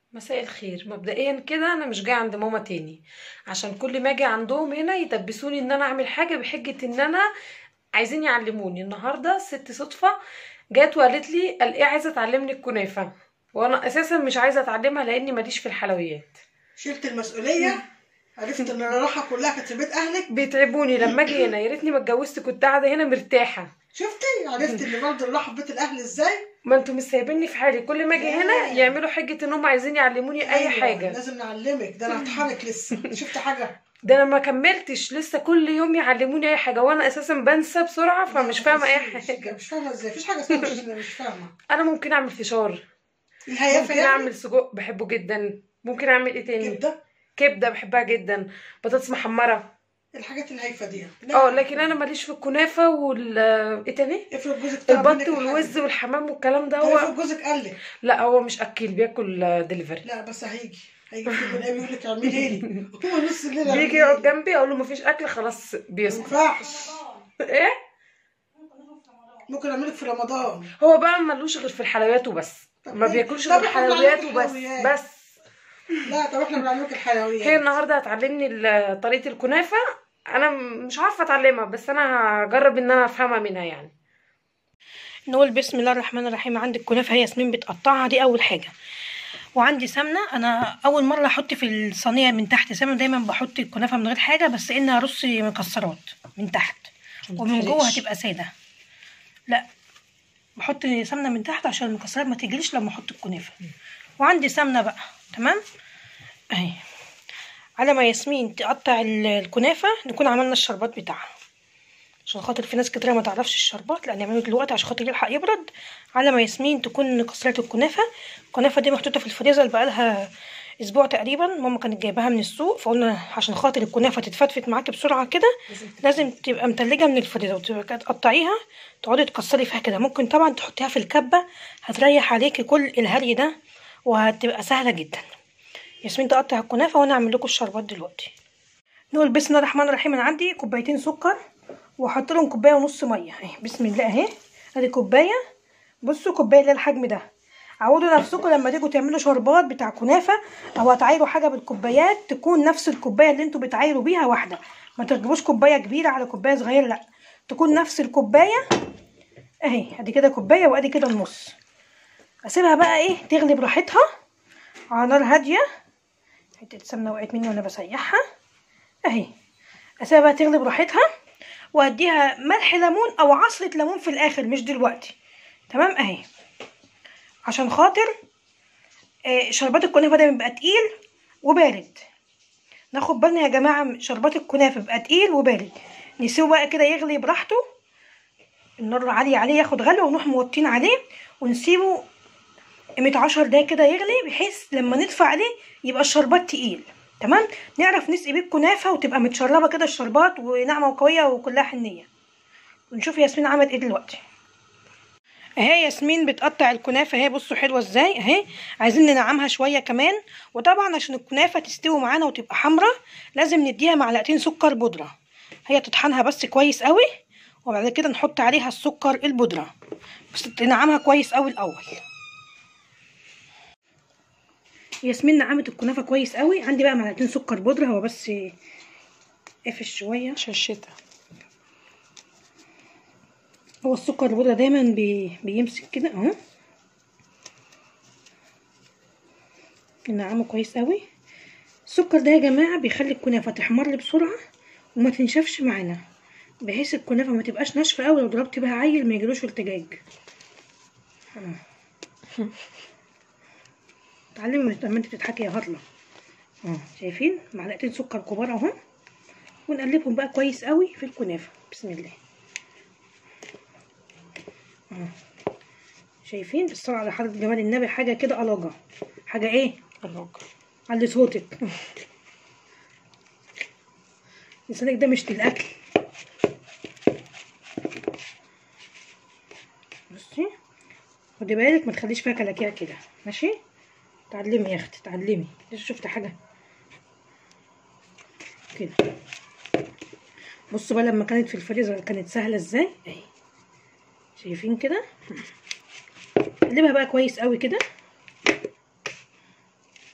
مساء الخير مبدئيا كده انا مش جايه عند ماما تاني عشان كل ما اجي عندهم هنا يدبسوني ان انا اعمل حاجه بحجه ان انا عايزين يعلموني النهارده ست صدفه جات وقالت لي قال ايه عايزه تعلمني الكنافه وانا اساسا مش عايزه اتعلمها لاني ماليش في الحلويات شلت المسؤولية عرفت ان الراحة كلها كانت في بيت اهلك بيتعبوني لما اجي هنا يا ريتني ما اتجوزت كنت قاعده هنا مرتاحه شفتي عرفت ان برضه الراحة في بيت الاهل ازاي ما انتوا مش سايبيني في حالي كل ما اجي هنا يعملوا حجه ان هم عايزين يعلموني اي أيوة، حاجه لازم نعلمك ده انا هطحنك لسه شفت حاجة ده انا ما كملتش لسه كل يوم يعلموني اي حاجه وانا اساسا بنسى بسرعه فمش فاهمه اي حاجه مش فاهمة ازاي مفيش حاجة اسمها مش, مش فاهمة انا ممكن اعمل فشار الهيافة ممكن يعني اعمل سجق بحبه جدا ممكن اعمل ايه تاني كبدة كبده بحبها جدا بطاطس محمره الحاجات الهايفة دي اه لكن انا ماليش في الكنافه وال ايه تاني افرض جوزك طلب منك البط الحاجة والوز دي. والحمام والكلام ده طب هو افرض جوزك قال لك لا هو مش اكل بياكل دليفري لا بس هيجي هيجي في يوم من الايام يقول لك اعملي لي هو نص الليل بيجي اعملي يقعد لي. جنبي اقول له مفيش اكل خلاص ما بيسكت ينفعش ايه ممكن اعملك في رمضان هو بقى ملوش غير في الحلويات وبس طب ما إيه؟ بياكلش طب غير إحنا حلويات بنعمل وبس حلويات. بس لا طب احنا بنعملك الحلويات هي النهارده هتعلمني ال- طريقه الكنافه انا م- مش عارفه اتعلمها بس انا هجرب ان انا افهمها منها يعني نقول بسم الله الرحمن الرحيم عندي الكنافه هي ياسمين بتقطعها دي اول حاجه وعندي سمنه انا اول مره احط في الصينيه من تحت سمنه دايما بحط الكنافه من غير حاجه بس انها ارص مكسرات من تحت ومن جوه متحرقش. هتبقى ساده لا بحط سمنه من تحت عشان المكسرات ما تجليش لما احط الكنافه وعندي سمنه بقى تمام اهي على ما ياسمين تقطع ال- الكنافه نكون عملنا الشربات بتاعها عشان خاطر في ناس كتير ما تعرفش الشربات لا نعمله دلوقتي عشان خاطر يلحق يبرد على ما ياسمين تكون كسرت الكنافه الكنافه دي محطوطه في الفريزر بقالها اسبوع تقريبا ماما كانت جايباها من السوق فقلنا عشان خاطر الكنافه تتفتفت معاكي بسرعه كده لازم تبقى متلجه من الفريزر وتبقى كده تقطعيها تقعدي تكسري فيها كده ممكن طبعا تحطيها في الكبه هتريح عليكي كل الهري ده وهتبقى سهله جدا ياسمين تقطع الكنافه وانا اعمل لكم الشربات دلوقتي نقول بسم الله الرحمن الرحيم انا عندي كوبايتين سكر واحط لهم كوبايه ونص ميه اهي بسم الله اهي ادي كوبايه بصوا كوبايه اللي هي الحجم ده عودوا نفسكم لما تيجوا تعملوا شربات بتاع كنافه او هتعايروا حاجه بالكوبايات تكون نفس الكوبايه اللي انتوا بتعايروا بيها واحده ما تركبوش كوبايه كبيره على كوبايه صغيره لا تكون نفس الكوبايه اهي ادي كده كوبايه وادي كده النص اسيبها بقى ايه تغلي براحتها على نار هاديه حته سمنه وقعت مني وانا بسيحها اهي اسيبها بقى تغلي براحتها واديها ملح ليمون او عصرة ليمون في الاخر مش دلوقتي تمام اهي عشان خاطر آه، شربات الكنافه ده بيبقى تقيل وبارد ناخد بالنا يا جماعه شربات الكنافه بيبقى تقيل وبارد نسيبه بقى كده يغلي براحته النار عالية عليه ياخد غلوة ونروح موطين عليه ونسيبه قيمة عشر دقايق كده يغلي بحيث لما ندفع عليه يبقى الشربات تقيل تمام نعرف نسقي بيه الكنافة وتبقى متشربة كده الشربات وناعمة وقوية وكلها حنية ونشوف ياسمين عملت ايه دلوقتي اهي ياسمين بتقطع الكنافه اهي بصوا حلوه ازاي اهي عايزين ننعمها شويه كمان وطبعا عشان الكنافه تستوي معانا وتبقى حمرا لازم نديها معلقتين سكر بودره هي تطحنها بس كويس قوي وبعد كده نحط عليها السكر البودره بس تنعمها كويس قوي الاول ياسمين نعمت الكنافه كويس قوي عندي بقى معلقتين سكر بودره هو بس قفش شويه عشان الشتا هو السكر البودرة دايما بي... بيمسك كده اهو ننعمه كويس قوي السكر ده يا جماعة بيخلي الكنافة تحمر بسرعة وما تنشفش معانا بحيث الكنافة ما تبقاش ناشفة قوي لو ضربت بيها عيل ما يجيلوش ارتجاج أهو. اتعلمي لما انت بتضحكي يا هطلة اه شايفين معلقتين سكر كبار اهو ونقلبهم بقى كويس قوي في الكنافة بسم الله شايفين بالصلاة على حضرة جمال النبي حاجة كده ألاجة حاجة ايه علي صوتك لسانك ده مش للأكل بصي خدي بالك ما تخليش فيها كلاكيع كده ماشي تعلمي يا اختي تعلمي لسه شفت حاجة كده بصوا بقى لما كانت في الفريزر كانت سهلة ازاي اهي شايفين كده نقلبها بقى كويس قوي كده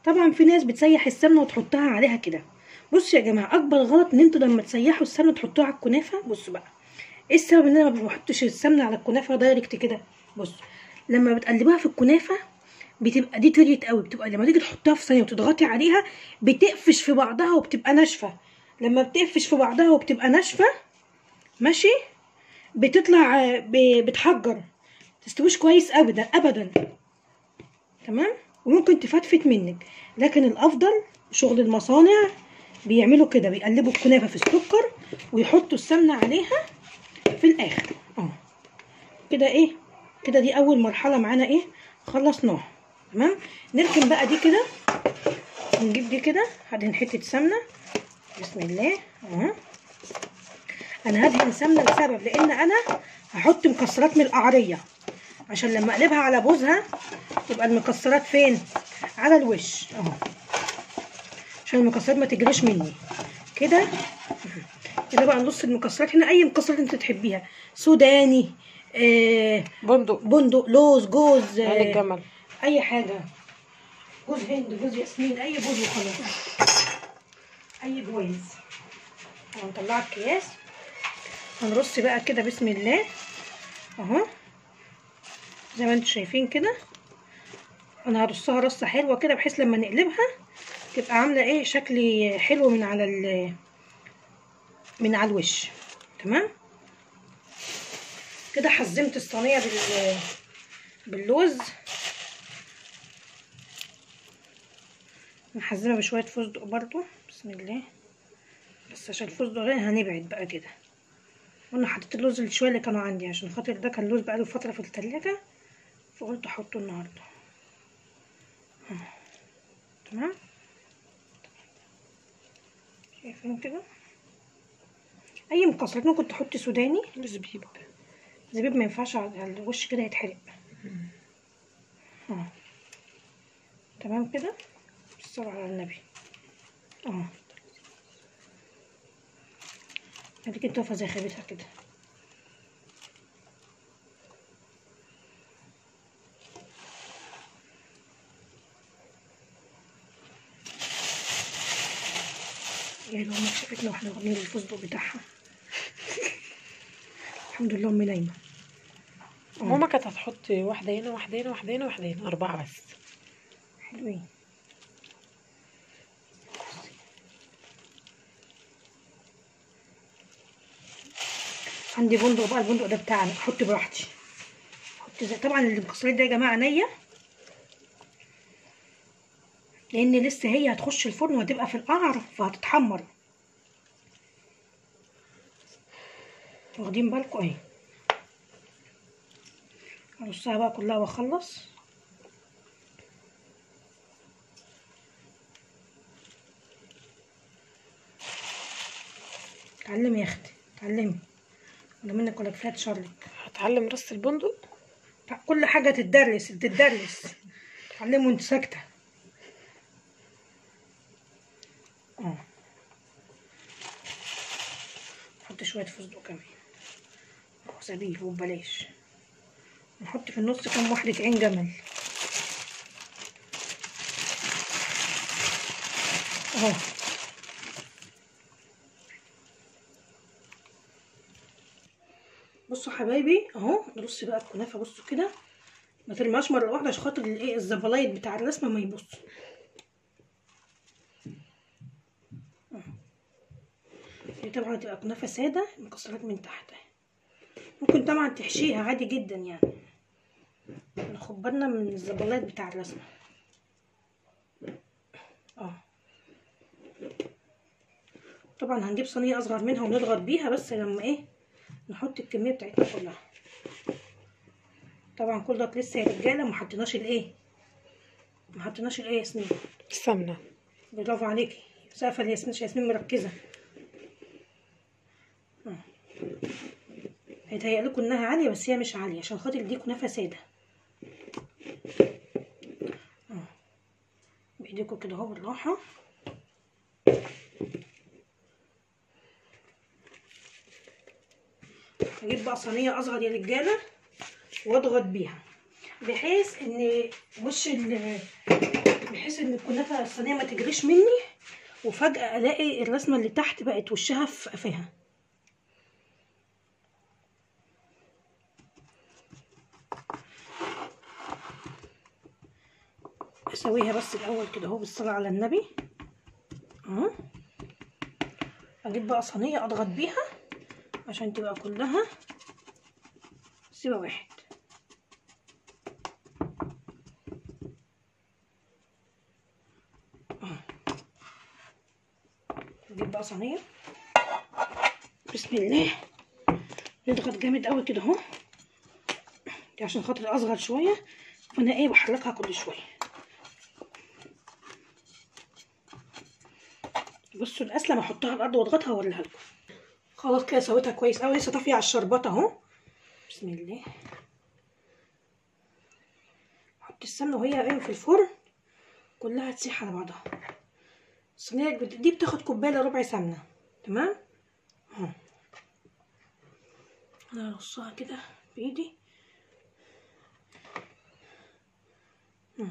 طبعا في ناس بتسيح السمنه وتحطها عليها كده بصوا يا جماعه اكبر غلط ان انتوا لما تسيحوا السمنه تحطوها على الكنافه بصوا بقى ايه السبب ان انا ما بحطش السمنه على الكنافه دايركت كده بصوا لما بتقلبوها في الكنافه بتبقى دي طريت قوي بتبقى لما تيجي تحطها في صينيه وتضغطي عليها بتقفش في بعضها وبتبقى ناشفه لما بتقفش في بعضها وبتبقى ناشفه ماشي بتطلع آه، ب- بتحجر تستويش كويس ابدا ابدا تمام وممكن تفتفت منك لكن الافضل شغل المصانع بيعملوا كده بيقلبوا الكنافه في السكر ويحطوا السمنه عليها في الاخر اه كده ايه كده دي اول مرحله معانا ايه خلصناها تمام نركن بقى دي كده نجيب دي كده هدهن حته سمنه بسم الله اهو انا هدهن سمنه لسبب لان انا هحط مكسرات من القعريه عشان لما اقلبها على بوزها تبقى المكسرات فين على الوش اهو عشان المكسرات ما تجريش مني كده كده بقى نص المكسرات هنا اي مكسرات انت تحبيها سوداني آه بندق بندق لوز جوز عين آه الجمل اي حاجه جوز هند جوز ياسمين اي جوز وخلاص اي جوز هنطلع الكياس هنرص بقى كده بسم الله اهو زي ما انتم شايفين كده انا هرصها رصه حلوه كده بحيث لما نقلبها تبقى عامله ايه شكل حلو من على ال من على الوش تمام كده حزمت الصينيه بال باللوز نحزمها بشويه فستق برضو بسم الله بس عشان الفستق غير هنبعد بقى كده وانا حطيت اللوز الشويه اللي كانوا عندي عشان خاطر ده كان لوز بقاله فتره في التلاجة فقلت احطه النهارده آه. تمام شايفين كده اي مكسرات ممكن تحطي سوداني زبيب زبيب ما ينفعش على الوش كده يتحرق اه تمام كده بالصلاة على النبي اه خليكي تقفى زي خيبتها كده يا لو ما شافتنا واحنا واخدين الفستق بتاعها الحمد لله امي نايمه ماما كانت هتحط واحدة هنا واحدة هنا واحدة هنا واحدة هنا أربعة بس حلوين عندي بندق بقى البندق ده بتاعنا احط براحتي احط زي طبعا المكسرات ده يا جماعه نيه لان لسه هي هتخش الفرن وهتبقى في القعر فهتتحمر واخدين بالكم اهي ارصها بقى كلها واخلص اتعلمي يا اختي اتعلمي ولا منك ولا كفايه تشارلك هتعلم رص البندق كل حاجه تتدرس تتدرس اتعلمي وانت ساكته اه نحط شويه فستق كمان وزبيب وببلاش نحط في النص كام واحدة عين جمل اهو بصوا حبايبي اهو نرص بقى الكنافه بصوا كده ما ترماش مره واحده عشان خاطر الايه الزبلايط بتاع الرسمه ما يبص دي طبعا تبقى كنافه ساده مكسرات من تحت اهي. ممكن طبعا تحشيها عادي جدا يعني ناخد بالنا من الزبلايط بتاع الرسمه اه طبعا هنجيب صينيه اصغر منها ونضغط بيها بس لما ايه نحط الكميه بتاعتنا كلها طبعا كل ده لسه يا رجاله ما حطيناش الايه ما حطيناش الايه يا ياسمين السمنة برافو عليكي سقفه الياسمين ياسمين مركزه آه. هيتهيأ لكم انها عاليه بس هي مش عاليه عشان خاطر دي كنافه ساده آه. بايديكم كده اهو بالراحه هجيب بقى صينيه اصغر يا رجاله واضغط بيها بحيث ان وش ال بحيث ان الكنافه الصينيه ما تجريش مني وفجاه الاقي الرسمه اللي تحت بقت وشها في قفاها اسويها بس الاول كده اهو بالصلاه على النبي اهو اجيب بقى صينيه اضغط بيها عشان تبقى كلها سيبه واحد أهو. نجيب بقى صينيه بسم الله نضغط جامد قوي كده اهو دي عشان خاطر اصغر شويه فانا ايه بحركها كل شويه بصوا الاسلم احطها على الارض واضغطها واوريها لكم خلاص كده سويتها كويس قوي لسه طافيه على الشربات اهو بسم الله احط السمنه وهي ايه في الفرن كلها تسيح على بعضها الصينيه دي بتاخد كوبايه الا ربع سمنه تمام اهو انا ارصها كده بايدي مم.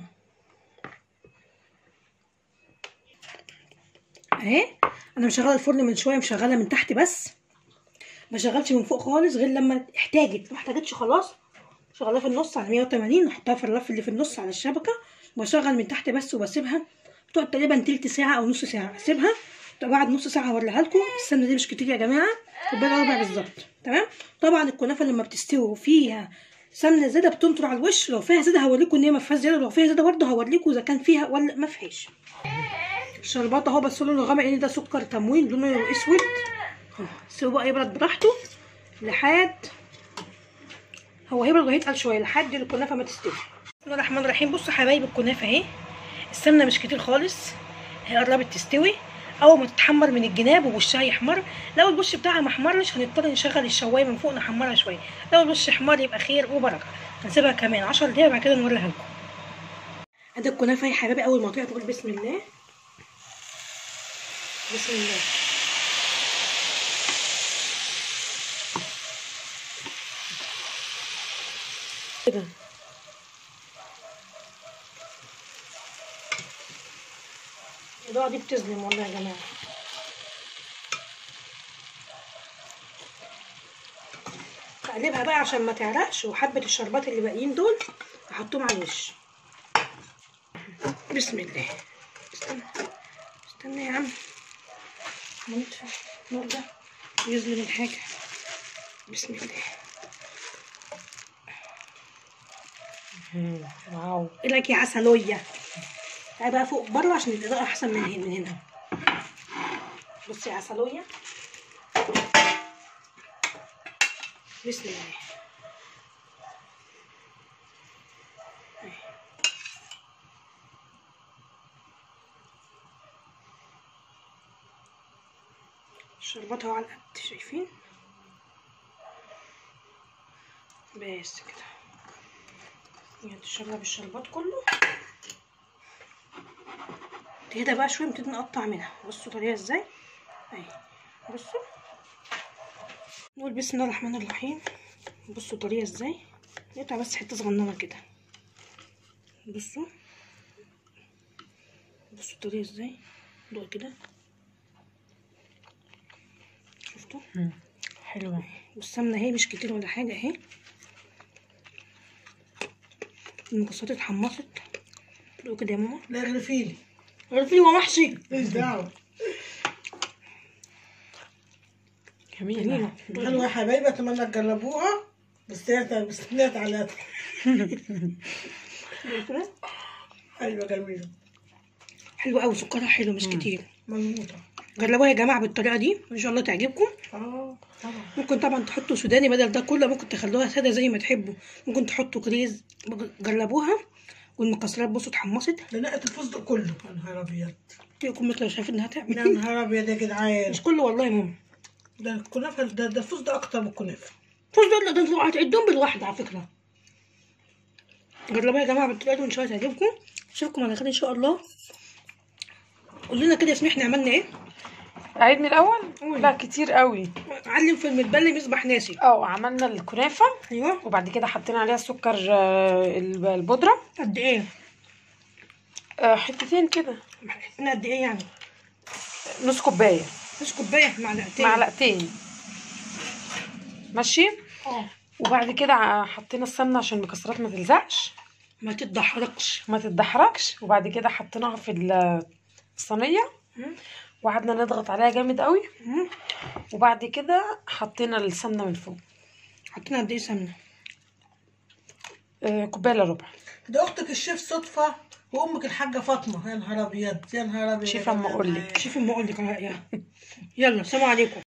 اهي انا مشغله الفرن من شويه مشغله من تحت بس ما شغلش من فوق خالص غير لما احتاجت ما احتاجتش خلاص شغلها في النص على 180 احطها في الرف اللي في النص على الشبكه واشغل من تحت بس وبسيبها بتقعد تقريبا تلت ساعه او نص ساعه اسيبها بعد نص ساعه هوريها لكم السمنه دي مش كتير يا جماعه كوبايه ربع بالظبط تمام طبعا الكنافه لما بتستوي فيها سمنه زياده بتنطر على الوش لو فيها زياده هوريكم ان هي ما فيهاش زياده لو فيها زياده برضه هوريكم اذا كان فيها ولا ما فيهاش الشربات اهو بس لونه غامق لان ده سكر تموين لونه اسود اهو سيبه بقى يبرد براحته لحد هو هيبرد وهيتقل شويه لحد الكنافه ما تستوي بسم الله الرحمن الرحيم بصوا حبايب الكنافه اهي السمنه مش كتير خالص هي قربت تستوي اول ما تتحمر من الجناب ووشها يحمر لو الوش بتاعها ما احمرش هنضطر نشغل الشوايه من فوق نحمرها شويه لو الوش احمر يبقى خير وبركه هنسيبها كمان 10 دقايق بعد كده نوريها لكم ادي الكنافه يا حبايبي اول ما تطلع تقول بسم الله بسم الله كده الإضاءة دي بتظلم والله يا جماعة اقلبها بقى عشان ما تعرقش وحبة الشربات اللي باقيين دول احطهم على الوش بسم الله استنى استنى يا عم هندفع النور ده يظلم الحاجة بسم الله واو ايه لك يا عسلية تعالي بقى فوق بره عشان الإضاءة أحسن من هنا من هنا بصي يا عسلية بسم الله شربتها على القد شايفين بس كده يعني تشرب الشربات كله تهدى بقى شويه نبتدي نقطع منها بصوا طريقه ازاي اهي بصوا نقول بسم الله الرحمن الرحيم بصوا طريقه ازاي نقطع بس حته صغننه كده بصوا بصوا الطريقه ازاي دوق كده شفتوا حلوة والسمنه اهي مش كتير ولا حاجه اهي المكسرات اتحمصت دوق كده يا ماما لا اغرفيلي عرفي هو محشي ماليش دعوة جميلة جميله حلوة يا حبايبي اتمنى تجربوها بس هي بس هي تعليقات ايوه جميلة حلو قوي سكرها حلو مش كتير مظبوطة جربوها يا جماعه بالطريقه دي ان شاء الله تعجبكم اه طبعا ممكن طبعا تحطوا سوداني بدل ده كله ممكن تخلوها ساده زي ما تحبوا ممكن تحطوا كريز جربوها والمكسرات بصوا اتحمصت ده نقت الفستق كله يا نهار ابيض تيجي امك لو شايفه انها يا تعمل نهار ابيض يا جدعان مش كله والله يا ماما ده الكنافة ده ده الفستق اكتر من الكنافة فوز دول ده انتوا هتعدهم بالواحد على فكره جربوها يا جماعه بالطريقه دي وان شاء الله تعجبكم اشوفكم على خير ان شاء الله قول لنا كده يا سميح احنا عملنا ايه اعيد من الاول قولي. لا كتير قوي علم في المتبل يصبح ناسي اه عملنا الكنافه ايوه وبعد كده حطينا عليها السكر آه، الب- البودره قد ايه آه، حتتين كده انا قد ايه يعني نص كوبايه نص كوبايه معلقتين معلقتين ماشي اه وبعد كده ع- حطينا السمنه عشان المكسرات ما تلزقش ما تتدحرجش ما تتدحرجش وبعد كده حطيناها في ال- الصينيه مم. وقعدنا نضغط عليها جامد قوي مم. وبعد كده حطينا السمنه من فوق حطينا قد ايه سمنه آه، كوبايه الا ربع ده اختك الشيف صدفه وامك الحاجه فاطمه يا نهار ابيض يا نهار ابيض شوف أما أقول لك. شوف اما اقول لك على رأيها. يلا سلام عليكم